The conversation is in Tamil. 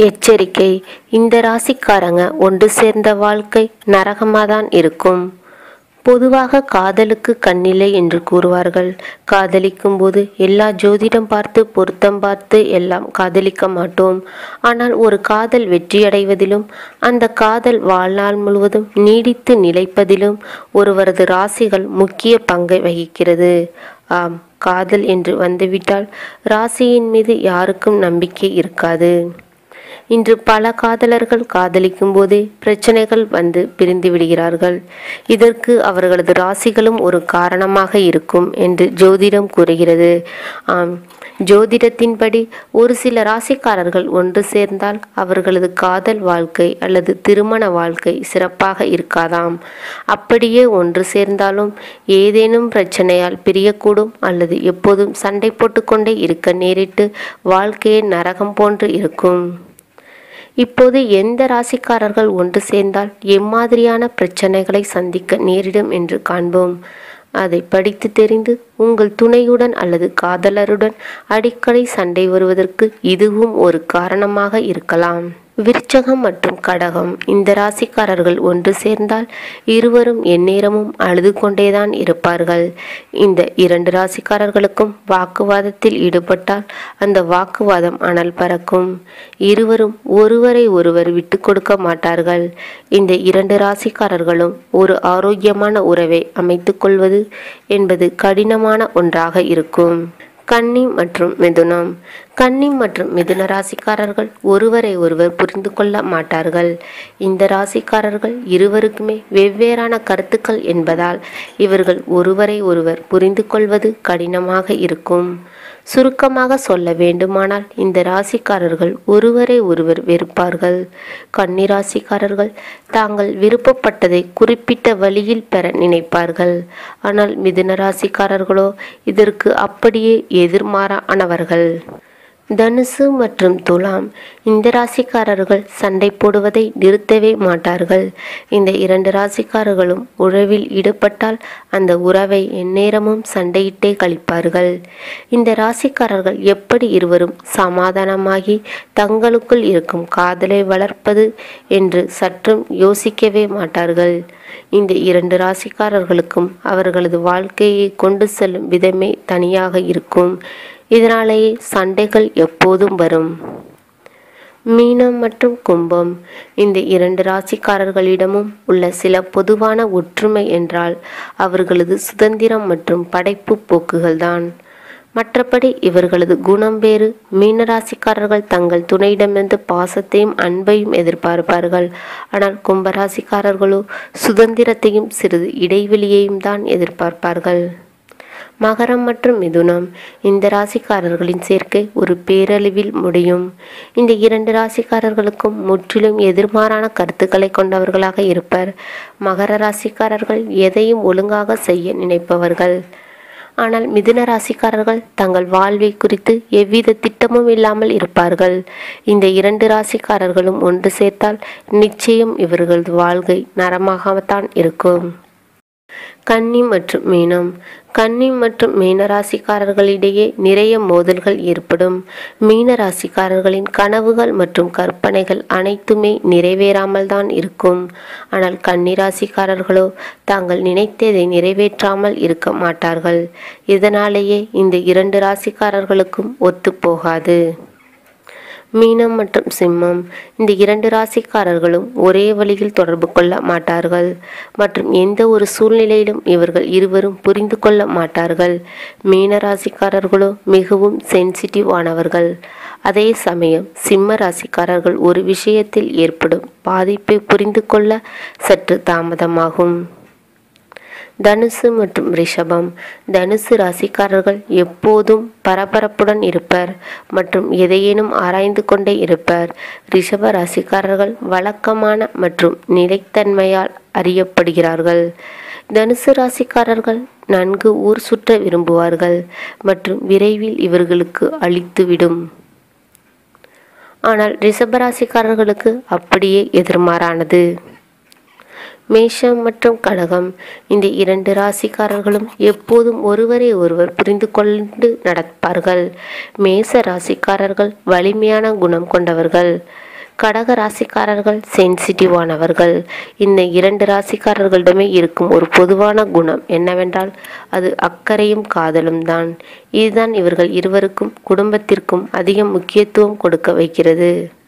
எச்சரிக்கை இந்த ராசிக்காரங்க ஒன்று சேர்ந்த வாழ்க்கை நரகமாக தான் இருக்கும் பொதுவாக காதலுக்கு கண்ணில்லை என்று கூறுவார்கள் காதலிக்கும் போது எல்லா ஜோதிடம் பார்த்து பொருத்தம் பார்த்து எல்லாம் காதலிக்க மாட்டோம் ஆனால் ஒரு காதல் வெற்றியடைவதிலும் அந்த காதல் வாழ்நாள் முழுவதும் நீடித்து நிலைப்பதிலும் ஒருவரது ராசிகள் முக்கிய பங்கை வகிக்கிறது ஆம் காதல் என்று வந்துவிட்டால் ராசியின் மீது யாருக்கும் நம்பிக்கை இருக்காது இன்று பல காதலர்கள் காதலிக்கும் போதே பிரச்சனைகள் வந்து பிரிந்து விடுகிறார்கள் இதற்கு அவர்களது ராசிகளும் ஒரு காரணமாக இருக்கும் என்று ஜோதிடம் கூறுகிறது ஆம் ஜோதிடத்தின்படி ஒரு சில ராசிக்காரர்கள் ஒன்று சேர்ந்தால் அவர்களது காதல் வாழ்க்கை அல்லது திருமண வாழ்க்கை சிறப்பாக இருக்காதாம் அப்படியே ஒன்று சேர்ந்தாலும் ஏதேனும் பிரச்சனையால் பிரியக்கூடும் அல்லது எப்போதும் சண்டை போட்டுக்கொண்டே இருக்க நேரிட்டு வாழ்க்கையே நரகம் போன்று இருக்கும் இப்போது எந்த ராசிக்காரர்கள் ஒன்று சேர்ந்தால் எம்மாதிரியான பிரச்சனைகளை சந்திக்க நேரிடும் என்று காண்போம் அதை படித்து தெரிந்து உங்கள் துணையுடன் அல்லது காதலருடன் அடிக்கடி சண்டை வருவதற்கு இதுவும் ஒரு காரணமாக இருக்கலாம் விருச்சகம் மற்றும் கடகம் இந்த ராசிக்காரர்கள் ஒன்று சேர்ந்தால் இருவரும் எந்நேரமும் அழுது கொண்டேதான் இருப்பார்கள் இந்த இரண்டு ராசிக்காரர்களுக்கும் வாக்குவாதத்தில் ஈடுபட்டால் அந்த வாக்குவாதம் அனல் பறக்கும் இருவரும் ஒருவரை ஒருவர் விட்டு கொடுக்க மாட்டார்கள் இந்த இரண்டு ராசிக்காரர்களும் ஒரு ஆரோக்கியமான உறவை அமைத்துக் கொள்வது என்பது கடினமான ஒன்றாக இருக்கும் கன்னி மற்றும் மிதுனம் கன்னி மற்றும் மிதுன ராசிக்காரர்கள் ஒருவரை ஒருவர் புரிந்து கொள்ள மாட்டார்கள் இந்த ராசிக்காரர்கள் இருவருக்குமே வெவ்வேறான கருத்துக்கள் என்பதால் இவர்கள் ஒருவரை ஒருவர் புரிந்து கொள்வது கடினமாக இருக்கும் சுருக்கமாக சொல்ல வேண்டுமானால் இந்த ராசிக்காரர்கள் ஒருவரை ஒருவர் வெறுப்பார்கள் கன்னி ராசிக்காரர்கள் தாங்கள் விருப்பப்பட்டதை குறிப்பிட்ட வழியில் பெற நினைப்பார்கள் ஆனால் மிதுன ராசிக்காரர்களோ இதற்கு அப்படியே எதிர்மாறானவர்கள் தனுசு மற்றும் துலாம் இந்த ராசிக்காரர்கள் சண்டை போடுவதை நிறுத்தவே மாட்டார்கள் இந்த இரண்டு ராசிக்காரர்களும் உறவில் ஈடுபட்டால் அந்த உறவை எந்நேரமும் சண்டையிட்டே கழிப்பார்கள் இந்த ராசிக்காரர்கள் எப்படி இருவரும் சமாதானமாகி தங்களுக்குள் இருக்கும் காதலை வளர்ப்பது என்று சற்றும் யோசிக்கவே மாட்டார்கள் இந்த இரண்டு ராசிக்காரர்களுக்கும் அவர்களது வாழ்க்கையை கொண்டு செல்லும் விதமே தனியாக இருக்கும் இதனாலேயே சண்டைகள் எப்போதும் வரும் மீனம் மற்றும் கும்பம் இந்த இரண்டு ராசிக்காரர்களிடமும் உள்ள சில பொதுவான ஒற்றுமை என்றால் அவர்களது சுதந்திரம் மற்றும் படைப்பு போக்குகள்தான் மற்றபடி இவர்களது குணம் வேறு மீனராசிக்காரர்கள் தங்கள் துணையிடமிருந்து பாசத்தையும் அன்பையும் எதிர்பார்ப்பார்கள் ஆனால் கும்பராசிக்காரர்களோ சுதந்திரத்தையும் சிறிது இடைவெளியையும் தான் எதிர்பார்ப்பார்கள் மகரம் மற்றும் மிதுனம் இந்த ராசிக்காரர்களின் சேர்க்கை ஒரு பேரழிவில் முடியும் இந்த இரண்டு ராசிக்காரர்களுக்கும் முற்றிலும் எதிர்மாறான கருத்துக்களை கொண்டவர்களாக இருப்பர் மகர ராசிக்காரர்கள் எதையும் ஒழுங்காக செய்ய நினைப்பவர்கள் ஆனால் மிதுன ராசிக்காரர்கள் தங்கள் வாழ்வை குறித்து எவ்வித திட்டமும் இல்லாமல் இருப்பார்கள் இந்த இரண்டு ராசிக்காரர்களும் ஒன்று சேர்த்தால் நிச்சயம் இவர்களது வாழ்க்கை நரமாகத்தான் இருக்கும் கன்னி மற்றும் மீனம் கன்னி மற்றும் மீன ராசிக்காரர்களிடையே நிறைய மோதல்கள் ஏற்படும் மீன ராசிக்காரர்களின் கனவுகள் மற்றும் கற்பனைகள் அனைத்துமே நிறைவேறாமல் தான் இருக்கும் ஆனால் கன்னி ராசிக்காரர்களோ தாங்கள் நினைத்ததை நிறைவேற்றாமல் இருக்க மாட்டார்கள் இதனாலேயே இந்த இரண்டு ராசிக்காரர்களுக்கும் ஒத்துப்போகாது மீனம் மற்றும் சிம்மம் இந்த இரண்டு ராசிக்காரர்களும் ஒரே வழியில் தொடர்பு கொள்ள மாட்டார்கள் மற்றும் எந்த ஒரு சூழ்நிலையிலும் இவர்கள் இருவரும் புரிந்து கொள்ள மாட்டார்கள் மீன ராசிக்காரர்களோ மிகவும் சென்சிட்டிவ் ஆனவர்கள் அதே சமயம் சிம்ம ராசிக்காரர்கள் ஒரு விஷயத்தில் ஏற்படும் பாதிப்பை புரிந்து கொள்ள சற்று தாமதமாகும் தனுசு மற்றும் ரிஷபம் தனுசு ராசிக்காரர்கள் எப்போதும் பரபரப்புடன் இருப்பர் மற்றும் எதையேனும் ஆராய்ந்து கொண்டே இருப்பர் ரிஷப ராசிக்காரர்கள் வழக்கமான மற்றும் நிலைத்தன்மையால் அறியப்படுகிறார்கள் தனுசு ராசிக்காரர்கள் நன்கு ஊர் சுற்ற விரும்புவார்கள் மற்றும் விரைவில் இவர்களுக்கு அழித்துவிடும் ஆனால் ரிஷபராசிக்காரர்களுக்கு அப்படியே எதிர்மாறானது மேஷம் மற்றும் கடகம் இந்த இரண்டு ராசிக்காரர்களும் எப்போதும் ஒருவரை ஒருவர் புரிந்து கொண்டு நடப்பார்கள் மேச ராசிக்காரர்கள் வலிமையான குணம் கொண்டவர்கள் கடக ராசிக்காரர்கள் சென்சிட்டிவானவர்கள் இந்த இரண்டு ராசிக்காரர்களிடமே இருக்கும் ஒரு பொதுவான குணம் என்னவென்றால் அது அக்கறையும் காதலும் தான் இதுதான் இவர்கள் இருவருக்கும் குடும்பத்திற்கும் அதிக முக்கியத்துவம் கொடுக்க வைக்கிறது